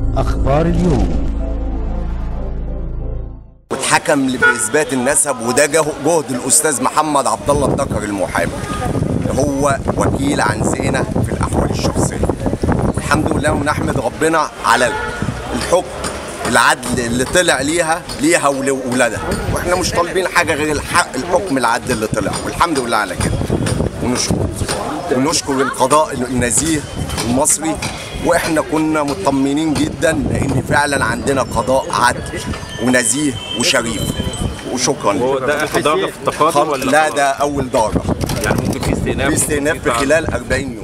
أخبار اليوم واتحكم باثبات النسب وده جه- جهد الاستاذ محمد عبد الله الدكر المحامي هو وكيل عن زينه في الاحوال الشخصيه والحمد لله ونحمد ربنا على الحكم العدل اللي طلع ليها ليها ولولادها واحنا مش طالبين حاجه غير الحق الحكم العدل اللي طلع والحمد لله على كده ونشكر ونشكر القضاء النزيه المصري واحنا كنا مطمنين جدا لان فعلا عندنا قضاء عدل ونزيه وشريف وشكرا هو لك. ده اخر درجه في التقاضي خل- ولا لا خلاص؟ ده اول درجه يعني ممكن في استئناف في استئناف في بعد- خلال 40 يوم